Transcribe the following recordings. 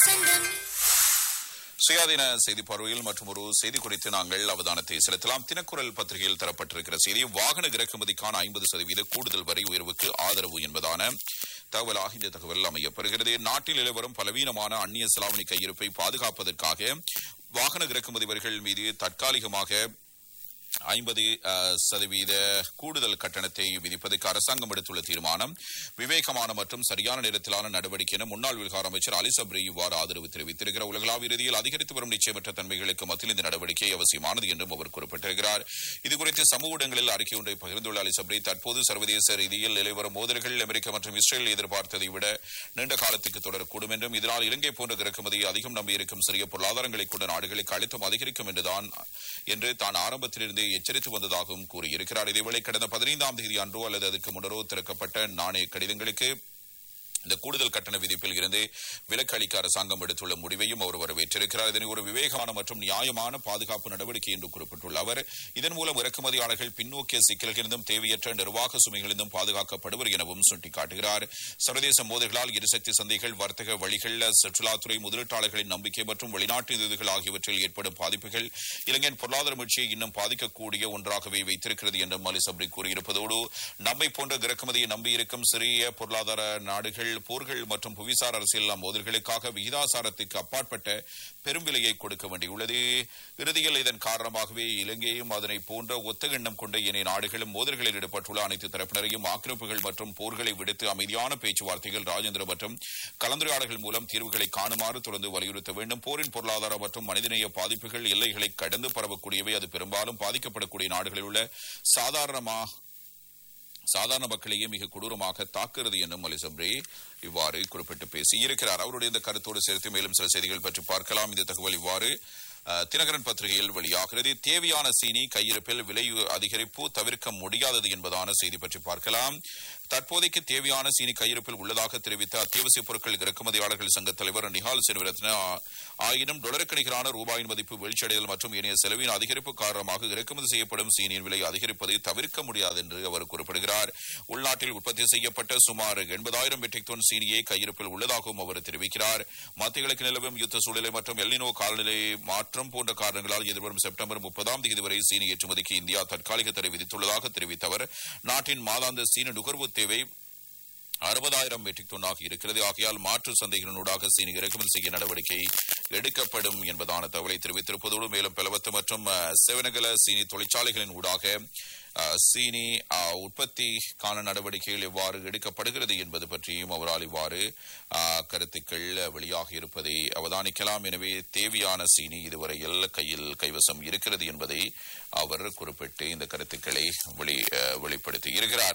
வசந்தம் சுயாதீன செய்தி பார்வையில் மற்றும் ஒரு செய்தி குறித்து நாங்கள் அவதானத்தை செலுத்தலாம் தினக்குரல் பத்திரிகையில் தரப்பட்டிருக்கிற செய்தி வாகன இறக்குமதிக்கான ஐம்பது சதவீத கூடுதல் வரி உயர்வுக்கு ஆதரவு என்பதான தகவலாக இந்த தகவல் அமையப்பெறுகிறது நாட்டில் நிலவரும் பலவீனமான அந்நிய செலாவணி கையிருப்பை பாதுகாப்பதற்காக வாகன இறக்குமதி வரிகள் மீது தற்காலிகமாக ஐம்பது சதவீத கூடுதல் கட்டணத்தை விதிப்பதற்கு அரசாங்கம் எடுத்துள்ள தீர்மானம் விவேகமான மற்றும் சரியான நேரத்திலான நடவடிக்கை என முன்னாள் விவகார அமைச்சர் அலி சப்ரி இவ்வாறு ஆதரவு தெரிவித்திருக்கிறார் உலகளாவிய ரீதியில் அதிகரித்து வரும் நிச்சயமற்ற தன்மைகளுக்கு மத்தியில் இந்த நடவடிக்கை அவசியமானது என்றும் அவர் குறிப்பிட்டிருக்கிறார் இதுகுறித்து சமூக ஊடகங்களில் அறிக்கை ஒன்றை பகிர்ந்துள்ள அலி சப்ரி தற்போது சர்வதேச ரீதியில் நிலைவரும் மோதல்கள் அமெரிக்கா மற்றும் இஸ்ரேல் எதிர்பார்த்ததை விட நீண்ட காலத்துக்கு தொடரக்கூடும் என்றும் இதனால் இலங்கை போன்ற இறக்குமதியை அதிகம் நம்பியிருக்கும் சிறிய பொருளாதாரங்களை கொண்ட நாடுகளுக்கு அழுத்தம் அதிகரிக்கும் என்றுதான் என்று தான் ஆரம்பத்திலிருந்தே எச்சரித்து வந்ததாகவும் கூறியிருக்கிறார் இதேவேளை கடந்த பதினைந்தாம் தேதி அன்றோ அல்லது அதற்கு முன்னரோ திறக்கப்பட்ட நாணய கடிதங்களுக்கு இந்த கூடுதல் கட்டண விதிப்பில் இருந்து விலக்கு அளிக்க அரசாங்கம் எடுத்துள்ள முடிவையும் அவர் வரவேற்றிருக்கிறார் இதனை ஒரு விவேகமான மற்றும் நியாயமான பாதுகாப்பு நடவடிக்கை என்று குறிப்பிட்டுள்ள அவர் இதன் மூலம் இறக்குமதியாளர்கள் பின்னோக்கிய சிக்கல்களிலிருந்தும் தேவையற்ற நிர்வாக சுமைகளிலிருந்தும் பாதுகாக்கப்படுவர் எனவும் சுட்டிக்காட்டுகிறார் சர்வதேச மோதல்களால் எரிசக்தி சந்தைகள் வர்த்தக வழிகள் சுற்றுலாத்துறை முதலீட்டாளர்களின் நம்பிக்கை மற்றும் வெளிநாட்டு நிதிகள் ஆகியவற்றில் ஏற்படும் பாதிப்புகள் இலங்கையின் பொருளாதார முயற்சியை இன்னும் பாதிக்கக்கூடிய ஒன்றாகவே வைத்திருக்கிறது என்றும் அலி சப்ரி கூறியிருப்பதோடு நம்மை போன்ற இறக்குமதியை நம்பியிருக்கும் சிறிய பொருளாதார நாடுகள் போர்கள் மற்றும் புவிசார் அரசியல் மோதல்களுக்காக விகிதாசாரத்துக்கு அப்பாற்பட்ட பெரும் விலையை கொடுக்க வேண்டியுள்ளது இறுதியில் இதன் காரணமாகவே இலங்கையும் அதனை போன்ற ஒத்த எண்ணம் கொண்ட இணைய நாடுகளும் மோதல்களில் ஈடுபட்டுள்ள அனைத்து தரப்பினரையும் ஆக்கிரமிப்புகள் மற்றும் போர்களை விடுத்து அமைதியான பேச்சுவார்த்தைகள் ராஜேந்திர மற்றும் கலந்துரையாடல்கள் மூலம் தீர்வுகளை காணுமாறு தொடர்ந்து வலியுறுத்த வேண்டும் போரின் பொருளாதார மற்றும் மனிதநேய பாதிப்புகள் எல்லைகளை கடந்து பரவக்கூடியவை அது பெரும்பாலும் பாதிக்கப்படக்கூடிய நாடுகளில் உள்ள சாதாரணமா சாதாரண மக்களையே மிக கொடூரமாக தாக்குகிறது என்னும் அலிசப்ரே இவ்வாறு குறிப்பிட்டு பேசியிருக்கிறார் அவருடைய இந்த கருத்தோடு சேர்த்து மேலும் சில செய்திகள் பற்றி பார்க்கலாம் இந்த தகவல் இவ்வாறு அஹ், தினகரன் பத்திரிகையில் வெளியாகிறது தேவையான சீனி கையிருப்பில் விலை அதிகரிப்பு தவிர்க்க முடியாதது என்பதான செய்தி பற்றி பார்க்கலாம் தற்போதைக்கு தேவையான சீனி கையிருப்பில் உள்ளதாக தெரிவித்த அத்தியாவசிய பொருட்கள் இறக்குமதியாளர்கள் சங்க தலைவர் நிஹால் செல்வரத்ன ஆயினும் டொலருக்கு நிகரான ரூபாயின் மதிப்பு வீழ்ச்சியடைதல் மற்றும் இணைய செலவின் அதிகரிப்பு காரணமாக இறக்குமதி செய்யப்படும் சீனியின் விலை அதிகரிப்பதை தவிர்க்க முடியாது என்று அவர் குறிப்பிடுகிறார் உள்நாட்டில் உற்பத்தி செய்யப்பட்ட சுமார் எண்பதாயிரம் மெட்ரிக் டன் சீனியை கையிருப்பில் உள்ளதாகவும் அவர் தெரிவிக்கிறார் மத்திய கிழக்கு நிலவும் யுத்த சூழ்நிலை மற்றும் எல்லினோ காலநிலை மாற்றம் போன்ற காரணங்களால் எதிர்வரும் செப்டம்பர் முப்பதாம் தேதி வரை சீனி ஏற்றுமதிக்கு இந்தியா தற்காலிக தடை விதித்துள்ளதாக தெரிவித்த அவர் நாட்டின் மாதாந்த சீன நுகர்வு தேவை அறுபதாயிரம் மெட்ரிக் டன்னாக இருக்கிறது ஆகையால் மாற்று சந்தைகளினூடாக சீனி இறக்குமதி செய்ய நடவடிக்கை எடுக்கப்படும் என்பதான தகவலை தெரிவித்திருப்பதோடு மேலும் பிளவத்து மற்றும் அஹ், செவனகல சீனி தொழிற்சாலைகளின் ஊடாக அஹ், சீனி அஹ், உற்பத்திக்கான நடவடிக்கைகள் எவ்வாறு எடுக்கப்படுகிறது என்பது பற்றியும் அவரால் இவ்வாறு அஹ், கருத்துக்கள் வெளியாக இருப்பதை அவதானிக்கலாம் எனவே தேவையான சீனி இதுவரையில் கையில் கைவசம் இருக்கிறது என்பதை அவர் குறிப்பிட்டு இந்த கருத்துக்களை வெளி அஹ், வெளிப்படுத்தி இருக்கிறார்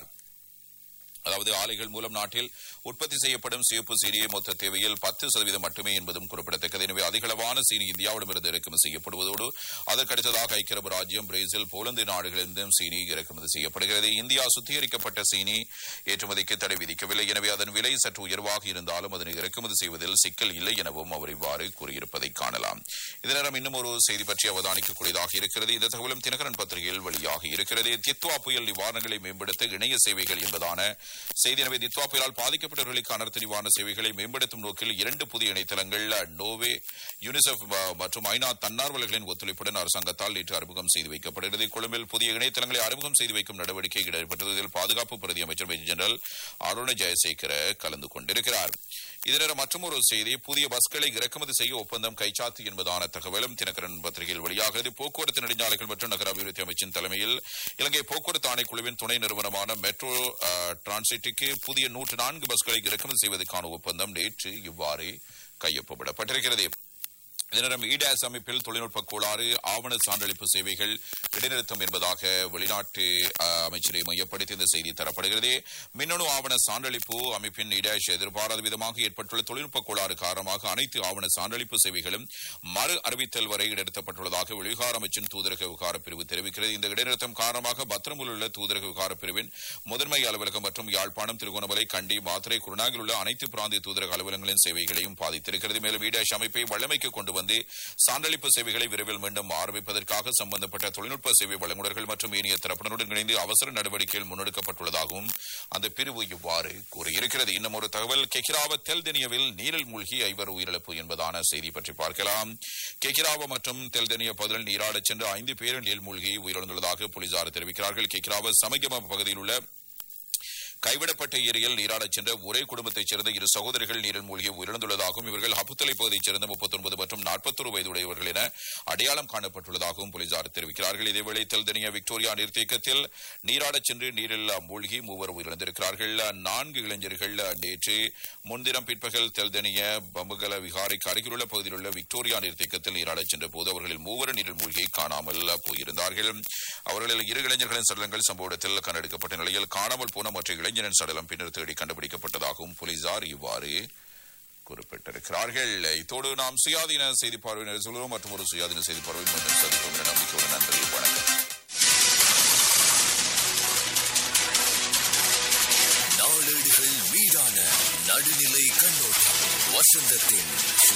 அதாவது ஆலைகள் மூலம் நாட்டில் உற்பத்தி செய்யப்படும் சிவப்பு சீனியை மொத்த தேவையில் பத்து சதவீதம் மட்டுமே என்பதும் குறிப்பிடத்தக்கது எனவே அதிகளவான சீனி இந்தியாவிடமிருந்து இறக்குமதி செய்யப்படுவதோடு அதற்கடுத்ததாக ஐக்கிய அரபு ராஜ்யம் பிரேசில் போலந்து நாடுகளிலிருந்தும் சீனி இறக்குமதி செய்யப்படுகிறது இந்தியா சுத்திகரிக்கப்பட்ட சீனி ஏற்றுமதிக்கு தடை விதிக்கவில்லை எனவே அதன் விலை சற்று உயர்வாக இருந்தாலும் அதனை இறக்குமதி செய்வதில் சிக்கல் இல்லை எனவும் அவர் இவ்வாறு கூறியிருப்பதை காணலாம் இதனிடம் இன்னும் ஒரு செய்தி பற்றி அவதானிக்கக்கூடியதாக இருக்கிறது இந்த தகவலும் தினகரன் பத்திரிகையில் வெளியாகி இருக்கிறது தித்வா புயல் நிவாரணங்களை மேம்படுத்த இணைய சேவைகள் என்பதான செய்தி எனவே தித்வா புயலால் பாதிக்கப்பட்டவர்களுக்கு அனர்த்த நிவாரண சேவைகளை மேம்படுத்தும் நோக்கில் இரண்டு புதிய இணையதளங்கள் நோவே யூனிசெஃப் ம- மற்றும் ஐநா தன்னார்வலர்களின் ஒத்துழைப்புடன் அரசாங்கத்தால் நேற்று அறிமுகம் செய்து வைக்கப்படுகிறது கொழும்பில் புதிய இணையதளங்களை அறிமுகம் செய்து வைக்கும் நடவடிக்கை இடம்பெற்றது இதில் பாதுகாப்பு பிரதி அமைச்சர் மேஜர் ஜெனரல் அருண ஜெயசேகர கலந்து கொண்டிருக்கிறார் இதர மற்றொரு செய்தி புதிய பஸ்களை இறக்குமதி செய்ய ஒப்பந்தம் கைச்சாத்து என்பதான தகவலும் தினகரன் பத்திரிகையில் வெளியாகிறது போக்குவரத்து நெடுஞ்சாலைகள் மற்றும் நகர அபிவிருத்தி அமைச்சின் தலைமையில் இலங்கை போக்குவரத்து ஆணைக்குழுவின் துணை நிறுவனமான மெட்ரோ அஹ், டிரான்சிட்டுக்கு புதிய நூற்று நான்கு பஸ்களை இறக்குமதி செய்வதற்கான ஒப்பந்தம் நேற்று இவ்வாறு கையொப்பமிடப்பட்டிருக்கிறது இதனிடம் இடேஸ் அமைப்பில் தொழில்நுட்ப கோளாறு ஆவண சான்றளிப்பு சேவைகள் இடைநிறுத்தம் என்பதாக வெளிநாட்டு அஹ், அமைச்சரை மையப்படுத்தி இந்த செய்தி தரப்படுகிறது மின்னணு ஆவண சான்றளிப்பு அமைப்பின் இடேஷ் எதிர்பாராத விதமாக ஏற்பட்டுள்ள தொழில்நுட்ப கோளாறு காரணமாக அனைத்து ஆவண சான்றளிப்பு சேவைகளும் மறு அறிவித்தல் வரை இடைநிறுத்தப்பட்டுள்ளதாக வெளிவிகார அமைச்சின் தூதரக விவகார பிரிவு தெரிவிக்கிறது இந்த இடைநிறுத்தம் காரணமாக பத்திரமுல் உள்ள தூதரக விவகார பிரிவின் முதன்மை அலுவலகம் மற்றும் யாழ்ப்பாணம் திருகோணமலை கண்டி மாத்திரை குருநாகில் உள்ள அனைத்து பிராந்திய தூதரக அலுவலகங்களின் சேவைகளையும் பாதித்திருக்கிறது மேலும் இடேஷ் அமைப்பை வல்லமைக்கு கொண்டு வந்து சான்றளிப்பு சேவைகளை விரைவில் மீண்டும் ஆரம்பிப்பதற்காக சம்பந்தப்பட்ட தொழில்நுட்ப சேவை வழங்குநர்கள் மற்றும் ஏனைய தரப்பினருடன் இணைந்து அவசர நடவடிக்கைகள் முன்னெடுக்கப்பட்டுள்ளதாகவும் அந்த பிரிவு இவ்வாறு கூறியிருக்கிறது இன்னும் ஒரு தகவல் கெகிராவ தெல்தெனியவில் நீரில் மூழ்கி ஐவர் உயிரிழப்பு என்பதான செய்தி பற்றி பார்க்கலாம் கெகிராவ மற்றும் தெல்தெனிய பகுதியில் நீராடச் சென்று ஐந்து பேர் நீர் மூழ்கி உயிரிழந்துள்ளதாக போலீசார் தெரிவிக்கிறார்கள் கெகிராவ சமகம பகுதியில் உள்ள கைவிடப்பட்ட ஏரியில் நீராடச் சென்ற ஒரே குடும்பத்தைச் சேர்ந்த இரு சகோதரிகள் நீரில் மூழ்கி உயிரிழந்துள்ளதாகவும் இவர்கள் ஹப்புத்தலை பகுதியைச் சேர்ந்த முப்பத்தொன்பது மற்றும் நாற்பத்தொரு வயதுடையவர்கள் என அடையாளம் காணப்பட்டுள்ளதாகவும் போலீசார் தெரிவிக்கிறார்கள் இதேவேளை தெல்தனிய விக்டோரியா நீர்த்தேக்கத்தில் நீராடச் சென்று நீரில் மூழ்கி மூவர் உயிரிழந்திருக்கிறார்கள் நான்கு இளைஞர்கள் நேற்று முன்தினம் பிற்பகல் தெல்தனிய பம்புகல விகாரைக்கு அருகிலுள்ள பகுதியில் உள்ள விக்டோரியா நீர்த்தேக்கத்தில் நீராடச் சென்ற போது அவர்களில் மூவர் நீரில் மூழ்கி காணாமல் போயிருந்தார்கள் அவர்களில் இரு இளைஞர்களின் சடலங்கள் சம்பவ இடத்தில் கண்டெடுக்கப்பட்ட நிலையில் காணாமல் போன மற்ற இளைஞரின் சடலம் பின்னர் தேடி கண்டுபிடிக்கப்பட்டதாகவும் போலீசார் இவ்வாறு குறிப்பிட்டிருக்கிறார்கள் இத்தோடு நாம் சுயாதீன செய்தி பார்வையினர் சொல்கிறோம் மற்றும் ஒரு சுயாதீன செய்தி பார்வை மீண்டும் சந்திக்கும் என்ற நம்பிக்கையுடன் நன்றி வணக்கம் நாளேடுகள் மீதான நடுநிலை கண்ணோட்டம் வசந்தத்தின்